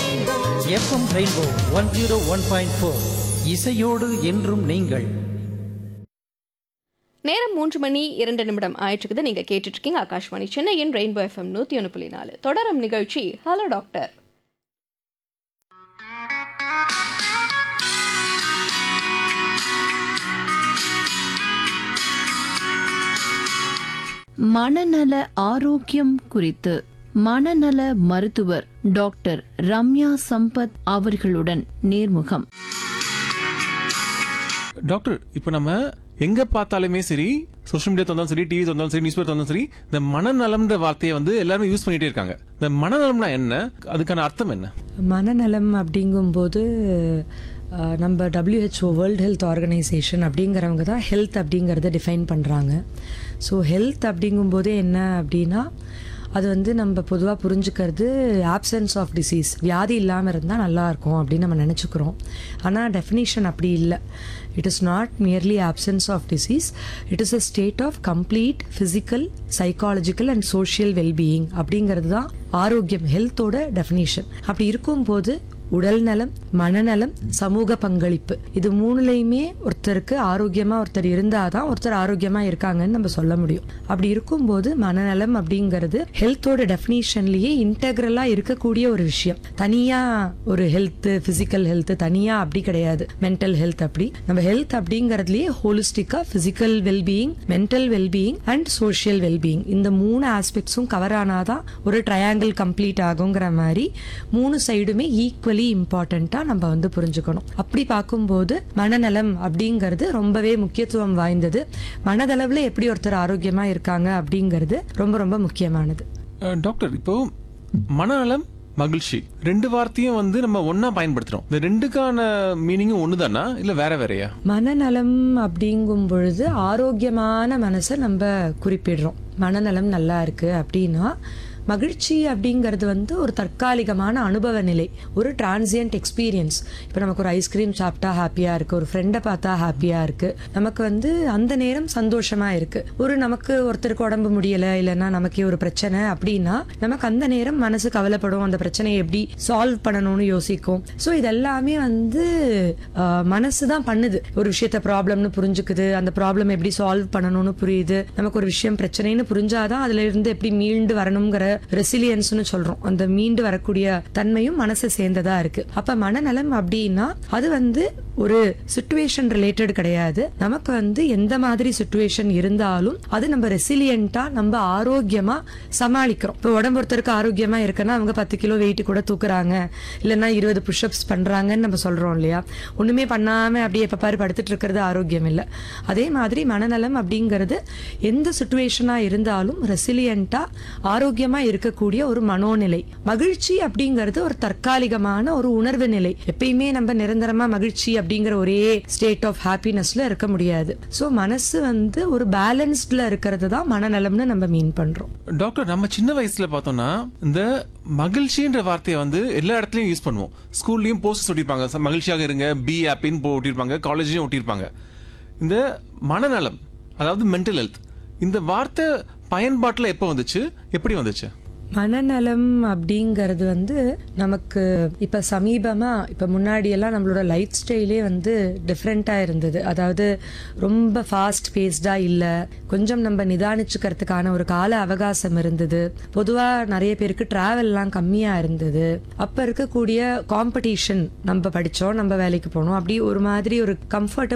FM rainbow one zero one point four இசையோடு என்றும் நீங்கள் நேரம் மூன்று மணி இரண்டு நிமிடம் ஆயிட்டுருக்குது நீங்க கேட்டுட்டு இருக்கீங்க ஆகாஷ்வாணி சென்னையின் ரெயின்போ எஃப்எம் நூத்தி ஒன்று புள்ளி நாலு தொடரும் நிகழ்ச்சி ஹலோ டாக்டர் மனநல ஆரோக்கியம் குறித்து மனநல மருத்துவர் டாக்டர் ரம்யா சம்பத் அவர்களுடன் நேர்முகம் டாக்டர் இப்போ நம்ம எங்க பார்த்தாலுமே சரி சோஷியல் மீடியா தந்தாலும் சரி டிவி தந்தாலும் சரி நியூஸ் பேப்பர் தந்தாலும் சரி இந்த மனநலம்ன்ற வார்த்தையை வந்து எல்லாருமே யூஸ் பண்ணிட்டே இருக்காங்க இந்த மனநலம்னா என்ன அதுக்கான அர்த்தம் என்ன மனநலம் அப்படிங்கும்போது அஹ், நம்ம WHO வேர்ல்ட் ஹெல்த் ஆர்கனைசேஷன் அப்படிங்கிறவங்க தான் ஹெல்த் அப்படிங்கிறத டிஃபைன் பண்ணுறாங்க ஸோ ஹெல்த் அப்படிங்கும்போதே என்ன அப்படின்னா அது வந்து நம்ம பொதுவாக புரிஞ்சுக்கிறது ஆப்சன்ஸ் ஆஃப் டிசீஸ் வியாதி இல்லாமல் இருந்தால் நல்லா இருக்கும் அப்படின்னு நம்ம நினச்சிக்கிறோம் ஆனால் டெஃபினிஷன் அப்படி இல்லை it is not merely absence of disease it is a state of complete physical psychological and social wellbeing அப்படிங்கிறது தான் ஆரோக்கியம் ஹெல்த்தோட டெஃபினிஷன் அப்படி இருக்கும்போது உடல் நலம் மனநலம் சமூக பங்களிப்பு இது மூணுலையுமே ஒருத்தருக்கு ஆரோக்கியமா ஒருத்தர் இருந்தாதான் ஒருத்தர் ஆரோக்கியமா இருக்காங்கன்னு நம்ம சொல்ல முடியும் அப்படி இருக்கும்போது மனநலம் அப்படிங்கிறது ஹெல்த்தோட டெஃபினிஷன்லயே இன்டெக்ரலா இருக்கக்கூடிய ஒரு விஷயம் தனியா ஒரு ஹெல்த் பிசிக்கல் ஹெல்த் தனியா அப்படி கிடையாது மென்டல் ஹெல்த் அப்படி நம்ம ஹெல்த் அப்படிங்கறதுலயே ஹோலிஸ்டிக்கா physical wellbeing mental wellbeing and social wellbeing இந்த மூணு ஆஸ்பெக்ட்ஸும் கவர் ஆனாதான் ஒரு ட்ரையாங்கிள் கம்ப்ளீட் ஆகுங்கிற மாதிரி மூணு சைடுமே ஈக்குவலி இம்பார்ட்டண்ட்டாக நம்ம வந்து புரிஞ்சுக்கணும் அப்படி பார்க்கும்போது மனநலம் அப்படிங்கிறது ரொம்பவே முக்கியத்துவம் வாய்ந்தது மனதளவில் எப்படி ஒருத்தர் ஆரோக்கியமாக இருக்காங்க அப்படிங்கிறது ரொம்ப ரொம்ப முக்கியமானது அஹ், டாக்டர் இப்போ மனநலம் மகிழ்ச்சி ரெண்டு வார்த்தையும் வந்து நம்ம ஒண்ணா பயன்படுத்துறோம் இந்த ரெண்டுக்கான மீனிங்கும் ஒண்ணுதானா இல்ல வேற வேறயா மனநலம் அப்படிங்கும் பொழுது ஆரோக்கியமான மனசை நம்ம குறிப்பிடுறோம் மனநலம் நல்லா இருக்கு அப்படின்னா மகிழ்ச்சி அப்படிங்கிறது வந்து ஒரு தற்காலிகமான அனுபவ நிலை ஒரு டிரான்சியன்ட் எக்ஸ்பீரியன்ஸ் இப்போ நமக்கு ஒரு ஐஸ்கிரீம் சாப்பிட்டா ஹாப்பியா இருக்கு ஒரு ஃப்ரெண்டை பார்த்தா ஹாப்பியா இருக்கு நமக்கு வந்து அந்த நேரம் சந்தோஷமா இருக்கு ஒரு நமக்கு ஒருத்தருக்கு உடம்பு முடியல இல்லைன்னா நமக்கே ஒரு பிரச்சனை அப்படின்னா நமக்கு அந்த நேரம் மனசு கவலைப்படும் அந்த பிரச்சனையை எப்படி சால்வ் பண்ணணும்னு யோசிக்கும் ஸோ இதெல்லாமே வந்து ஆஹ், மனசு தான் பண்ணுது ஒரு விஷயத்த ப்ராப்ளம்னு புரிஞ்சுக்குது அந்த ப்ராப்ளம் எப்படி சால்வ் பண்ணணும்னு புரியுது நமக்கு ஒரு விஷயம் பிரச்சனைன்னு புரிஞ்சாதான் அதுல இருந்து எப்படி மீண்டு வரணுங்கிற ரெசிலியன்ஸ்னு சொல்றோம் அந்த மீண்டு வரக்கூடிய தன்மையும் மனசு சேர்ந்ததா இருக்கு அப்ப மனநலம் அப்படின்னா அது வந்து ஒரு சுச்சுவேஷன் ரிலேட்டட் கிடையாது நமக்கு வந்து எந்த மாதிரி சுச்சுவேஷன் இருந்தாலும் அது நம்ம ரெசிலியண்டா நம்ம ஆரோக்கியமா சமாளிக்கிறோம் இப்போ உடம்பு ஒருத்தருக்கு ஆரோக்கியமா இருக்குன்னா அவங்க பத்து கிலோ வெயிட் கூட தூக்குறாங்க இல்லைன்னா இருபது புஷ்அப்ஸ் பண்றாங்கன்னு நம்ம சொல்றோம் இல்லையா ஒண்ணுமே பண்ணாம அப்படியே எப்ப பாரு படுத்துட்டு இருக்கிறது ஆரோக்கியம் இல்லை அதே மாதிரி மனநலம் அப்படிங்கிறது எந்த சுச்சுவேஷனா இருந்தாலும் ரெசிலியண்டா ஆரோக்கியமா இருக்கக்கூடிய ஒரு மனோநிலை மகிழ்ச்சி அப்படிங்கிறது ஒரு தற்காலிகமான ஒரு உணர்வு நிலை எப்பயுமே நம்ம நிரந்தரமா மகிழ்ச்சி அப்படிங்கிற ஒரே ஸ்டேட் ஆஃப் ஹாப்பினஸ்ல இருக்க முடியாது சோ மனசு வந்து ஒரு பேலன்ஸ்ட்ல இருக்கிறது தான் மனநலம்னு நம்ம மீன் பண்றோம் டாக்டர் நம்ம சின்ன வயசுல பார்த்தோம்னா இந்த மகிழ்ச்சின்ற வார்த்தையை வந்து எல்லா இடத்துலயும் யூஸ் பண்ணுவோம் ஸ்கூல்லயும் போஸ்டர்ஸ் ஒட்டியிருப்பாங்க ச- மகிழ்ச்சியாக இருங்க பி ஆப்பின்னு போ ஒட்டியிருப்பாங்க காலேஜ்லயும் ஒட்டியிருப்பாங்க இந்த மனநலம் அதாவது மென்டல் ஹெல்த் இந்த வார்த்தை பயன்பாட்டுல எப்போ வந்துச்சு எப்படி வந்துச்சு மனநலம் அப்படிங்கிறது வந்து நமக்கு இப்ப சமீபமா இப்ப முன்னாடி எல்லாம் நம்மளோட லைஃப் ஸ்டைலே வந்து டிஃப்ரெண்டா இருந்தது அதாவது ரொம்ப ஃபாஸ்ட் பேஸ்டா இல்ல கொஞ்சம் நம்ம நிதானிச்சுக்கிறதுக்கான ஒரு கால அவகாசம் இருந்தது பொதுவா நிறைய பேருக்கு டிராவல்லாம் கம்மியா இருந்தது அப்ப இருக்கக்கூடிய காம்படிஷன் நம்ம படிச்சோம் நம்ம வேலைக்கு போனோம் அப்படி ஒரு மாதிரி ஒரு கம்ஃபர்ட்